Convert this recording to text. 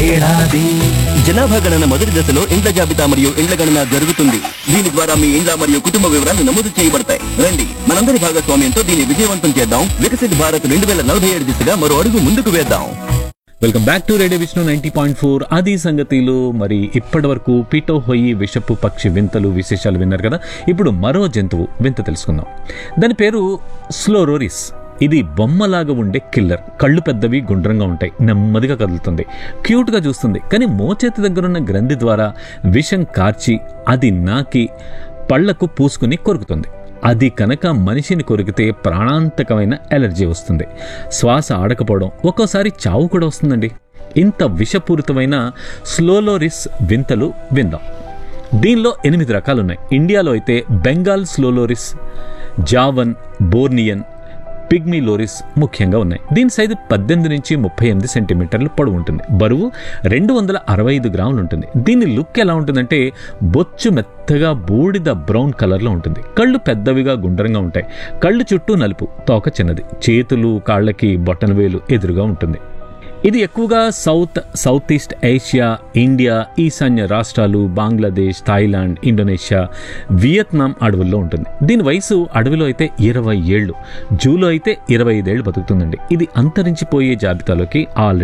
ఏడాది జనాభా గణన మొదటి దశలో ఇండ్ల జాబితా మరియు ఇండ్ల గణన జరుగుతుంది దీని ద్వారా మీ ఇండ్ల మరియు కుటుంబ వివరాలు నమోదు చేయబడతాయి రండి మనందరి భాగస్వామ్యంతో దీన్ని విజయవంతం చేద్దాం వికసిత్ భారత్ రెండు వేల నలభై ఏడు దిశగా మరో అడుగు ముందుకు వేద్దాం welcome back to radio Vishnu ninety point four అది సంగతిలో మరి ఇప్పటి వరకు పీటో హొయ్యి విషపు పక్షి వింతలు విశేషాలు విన్నారు కదా ఇప్పుడు మరో జంతువు వింత తెలుసుకుందాం దాని పేరు స్లోరోరిస్ ఇది బొమ్మలాగా ఉండే కిల్లర్ కళ్ళు పెద్దవి గుండ్రంగా ఉంటాయి నెమ్మదిగా కదులుతుంది క్యూట్గా చూస్తుంది కానీ మోచేతి దగ్గరున్న గ్రంథి ద్వారా విషం కార్చి అది నాకి పళ్లకు పూసుకుని కొరుకుతుంది అది కనుక మనిషిని కొరికితే ప్రాణాంతకమైన ఎలర్జీ వస్తుంది శ్వాస ఆడకపోవడం ఒక్కోసారి చావు కూడా వస్తుందండి ఇంత విషపూరితమైన స్లోలోరిస్ వింతలు విందాం దీనిలో ఎనిమిది రకాలున్నాయి ఇండియాలో అయితే Bengal slow loris Javan Bornean pygmy loris ముఖ్యంగా ఉన్నాయి దీని సైజు పద్దెనిమిది నుంచి ముప్పై ఎనిమిది సెంటీమీటర్లు పొడవు ఉంటుంది బరువు రెండు వందల అరవై ఐదు గ్రాములు ఉంటుంది దీని లుక్ ఎలా ఉంటుందంటే బొచ్చు మెత్తగా బూడిద బ్రౌన్ కలర్లో ఉంటుంది కళ్ళు పెద్దవిగా గుండ్రంగా ఉంటాయి కళ్ళు చుట్టూ నలుపు తోక చిన్నది చేతులు కాళ్ళకి బొట్టన వేలు ఎదురుగా ఉంటుంది ఇది ఎక్కువగా south south east Asia India ఈశాన్య రాష్ట్రాలు బంగ్లాదేశ్ థాయిలాండ్ ఇండోనేషియా వియత్నాం అడవుల్లో ఉంటుంది దీని వయసు అడవిలో అయితే ఇరవై ఏళ్ళు జూలో అయితే ఇరవై ఐదేళ్లు బతుకుతుందండి ఇది అంతరించిపోయే జాబితాలోకి ఆల్రెడీ